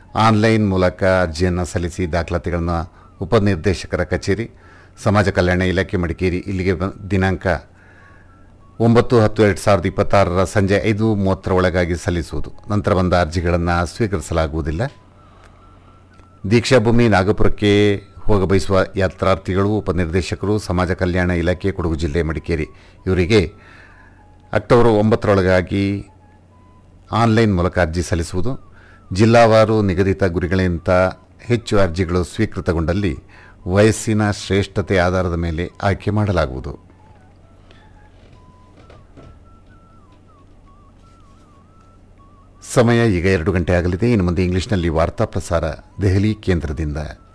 online ಮೂಲಕ ಅರ್ಜಿಯನ್ನು ಸಲ್ಲಿಸಿ ದಾಖಲಾತಿಗಳನ್ನು ಉಪನಿರ್ದೇಶಕರ ಕಚೇರಿ ಸಮಾಜ ಕಲ್ಯಾಣ ಇಲಾಖೆ ಮಡಿಕೇರಿ ಇಲ್ಲಿಗೆ ಬ- ದಿನಾಂಕ ಒಂಬತ್ತು ಹತ್ತು ಎರಡು ಸಾವಿರದ ಇಪ್ಪತ್ತಾರರ ಸಂಜೆ ಐದು ಮೂವತ್ತರ ಒಳಗಾಗಿ ಸಲ್ಲಿಸುವುದು ನಂತರ ಬಂದ ಅರ್ಜಿಗಳನ್ನು ಸ್ವೀಕರಿಸಲಾಗುವುದಿಲ್ಲ ದೀಕ್ಷಾಭೂಮಿ ನಾಗಪುರಕ್ಕೆ ಹೋಗ ಬಯಸುವ ಯಾತ್ರಾರ್ಥಿಗಳು ಉಪನಿರ್ದೇಶಕರು ಸಮಾಜ ಕಲ್ಯಾಣ ಇಲಾಖೆ ಕೊಡಗು ಜಿಲ್ಲೆ ಮಡಿಕೇರಿ ಇವರಿಗೆ ಅಕ್ಟೋಬರ್ ಒಂಬತ್ತರೊಳಗಾಗಿ ಆನ್ಲೈನ್ ಮೂಲಕ ಅರ್ಜಿ ಸಲ್ಲಿಸುವುದು ಜಿಲ್ಲಾವಾರು ನಿಗದಿತ ಗುರಿಗಳಿಗಿಂತ ಹೆಚ್ಚು ಅರ್ಜಿಗಳು ಸ್ವೀಕೃತಗೊಂಡಲ್ಲಿ ವಯಸ್ಸಿನ ಶ್ರೇಷ್ಠತೆ ಆಧಾರದ ಮೇಲೆ ಆಯ್ಕೆ ಮಾಡಲಾಗುವುದು ಸಮಯ ಈಗ ಎರಡು ಗಂಟೆ ಆಗಲಿದೆ ಇನ್ನು ಮುಂದೆ ಇಂಗ್ಲಿಷ್ನಲ್ಲಿ ವಾರ್ತಾ ಪ್ರಸಾರ ದೆಹಲಿ ಕೇಂದ್ರದಿಂದ